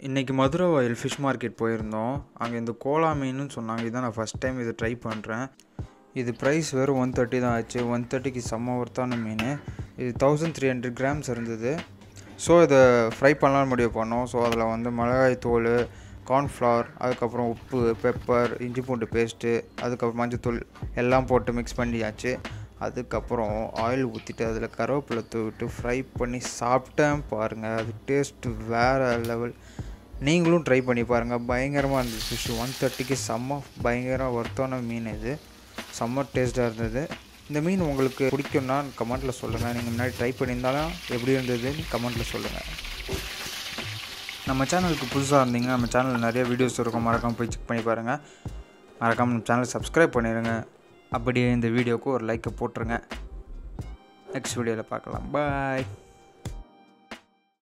இன்றைக்கி மதுரை வயல் fish market போயிருந்தோம் அங்கே இந்த கோலா மீன்னு சொன்னாங்க இதான் நான் ஃபஸ்ட் டைம் இதை ட்ரை பண்ணுறேன் இது ப்ரைஸ் வெறும் ஒன் தேர்ட்டி தான் ஆச்சு ஒன் தேர்ட்டிக்கு செம்ம ஒர்த்தான மீன் இது தௌசண்ட் த்ரீ ஹண்ட்ரட் கிராம்ஸ் இருந்தது ஸோ இதை ஃப்ரை பண்ணலாம்னு முடிவு பண்ணோம் ஸோ அதில் வந்து மிளகாய் தூள் கார்ன்ஃப்ளவர் அதுக்கப்புறம் உப்பு பெப்பர் இஞ்சி பூண்டு பேஸ்ட்டு அதுக்கப்புறம் மஞ்சத்தூள் எல்லாம் போட்டு மிக்ஸ் பண்ணியாச்சு அதுக்கப்புறம் ஆயில் ஊற்றிட்டு அதில் கருவேப்பிலை தூவிட்டு ஃப்ரை பண்ணி சாப்பிட்டேன் பாருங்கள் அது டேஸ்ட்டு வேறு லெவல் நீங்களும் ட்ரை பண்ணி பாருங்கள் பயங்கரமாக இருந்தது ஃபிஷ் ஒன் தேர்ட்டிக்கு செம்ம பயங்கர ஒர்த்தான மீன் இது செம்ம டேஸ்ட்டாக இருந்தது இந்த மீன் உங்களுக்கு பிடிக்கும்னா கமெண்ட்டில் சொல்லுங்கள் நீங்கள் முன்னாடி ட்ரை பண்ணியிருந்தாலும் எப்படி இருந்ததுன்னு கமெண்ட்டில் சொல்லுங்கள் நம்ம சேனலுக்கு புதுசாக இருந்தீங்க நம்ம சேனலில் நிறைய வீடியோஸ் இருக்கும் மறக்காமல் போய் செக் பண்ணி பாருங்கள் மறக்காமல் நம்ம சேனலை சப்ஸ்கிரைப் பண்ணிடுங்க அப்படியே இந்த வீடியோவுக்கு ஒரு லைக்கை போட்டுருங்க நெக்ஸ்ட் வீடியோவில் பார்க்கலாம் பாய்